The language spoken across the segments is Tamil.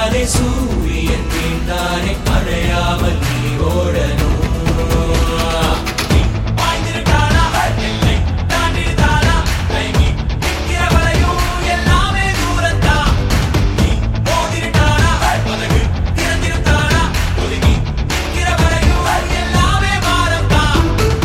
பின்னாலே சூரியன் வீழ்ந்தானே அணையாமல் நீ ஓடணும் நீ பாய்ந்திருக்கானா? எல்லை தாண்டிருக்கானா? கைமி நிற்கிற வரையும் எல்லாமே தூரத்தான். நீ மோதிருக்கானா? பதகு திறந்திருக்கானா? ஒதுங்கி நிற்கிற வரையும் எல்லாமே பாரம்தான்.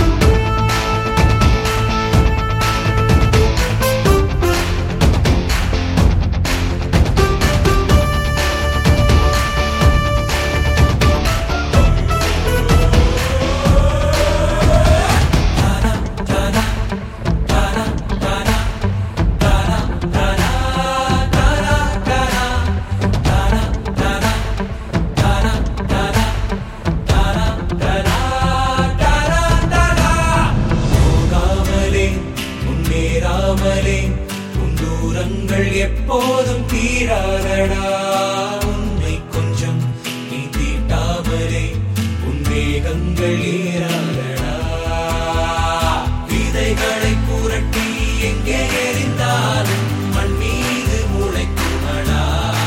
போகாமலே முன்னேறாமலே உன் தூரங்கள் எப்போதும் தீராதடா உன்னை கொஞ்சம் நீ தீட்டாமலே உன் வேகங்கள் ஏறாதடா விதைகளை புரட்டி எங்கே எறிந்தாலும் மண் மீது முளைக்குமடா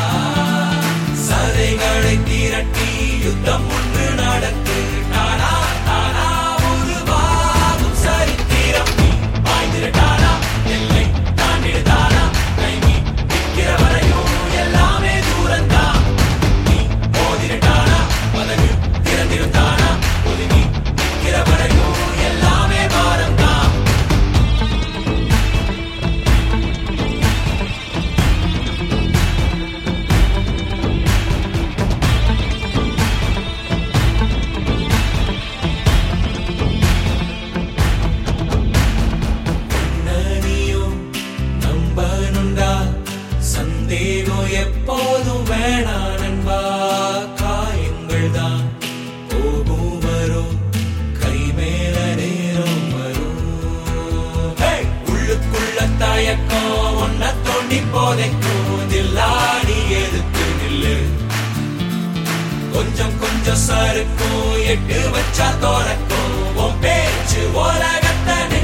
சதைகளை திரட்டி யுத்தம் ஒன்று நடத்து நானா நானா உருவாகும் சரித்திரம் நீ பாய்ந்திருட்டானா எல்லை தாண்டிடுதானா கைமி நிற்கிற வரையும் எல்லாமே தூரந்தான் நீ மோதிருட்டானா பதகு திறந்திருந்தானா ஒதுங்கி நிற்கிற வரையும் எல்லாமே பாரம்தான் நனியும் நம்பனுண்டா சந்தேகம் எப்போதும் வேணா நண்பா காயங்கள் தான் போகும் வரும் கை மேல நேரம் வரும் Hey! உள்ளுக்குள்ள தயக்கம் ஒன்ன தோண்டி போதைக்கும் தில்லாடி எதுக்கு நில்லு கொஞ்சம் கொஞ்சம் சறுக்கும் எட்டு வச்சா தோறக்கும் உன் பேச்சு உலகத்தை